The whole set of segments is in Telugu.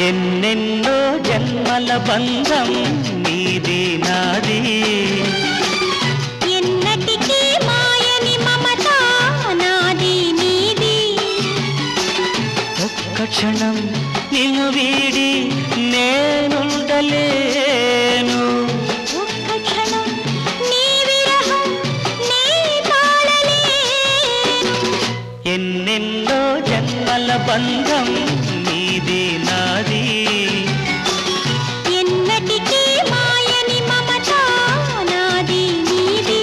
ఎన్నెన్నో జన్మల బంధం నీది నాది ఎన్నటికీ మాయని మమత నాది నీది ఒక్క క్షణం నిన్ను వీడి నేనుండలేను ఒక్క క్షణం నీ విరహం నీ తాళలేను ఎన్నెన్నో జన్మల బంధం నీది నాది ఎన్నటికీ మాయని మమత నాది నీది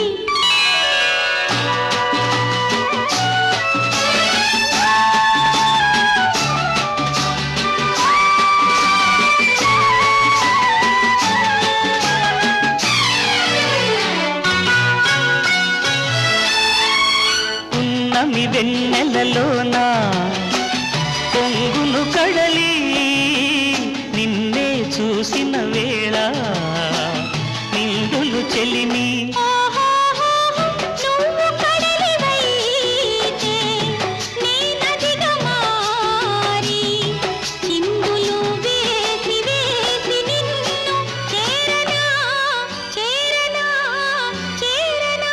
ఉన్నమి వెన్నెలలోన పొంగును కడలి నిన్నే చూసిన వేళ నిండులు చెలిమి ఓహోహోహో, నువ్వు కడలివైతే నీ నదిగా మారి చిందులు వేసి వేసి నిన్ను చేరనా చేరనా చేరనా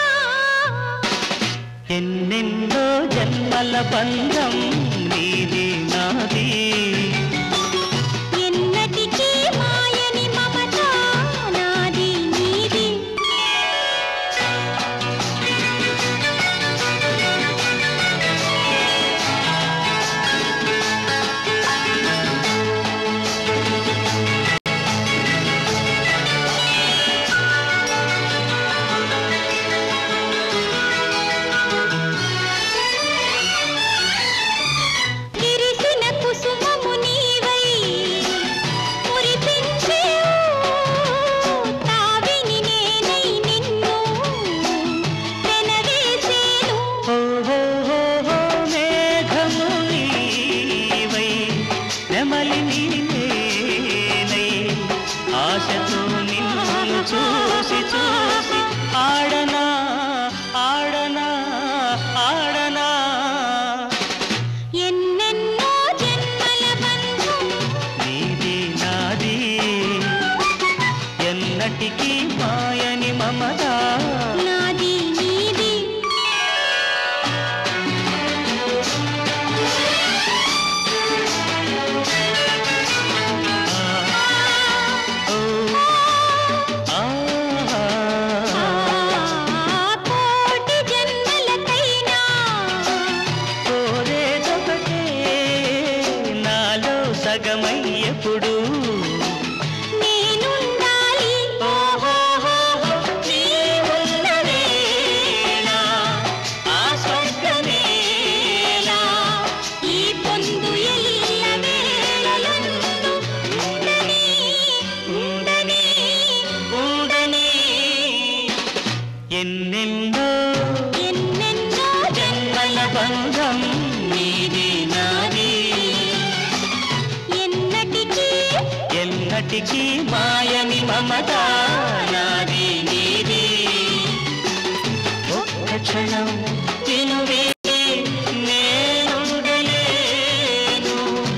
ఎన్నెన్నో జన్మల బంధం నీది నాది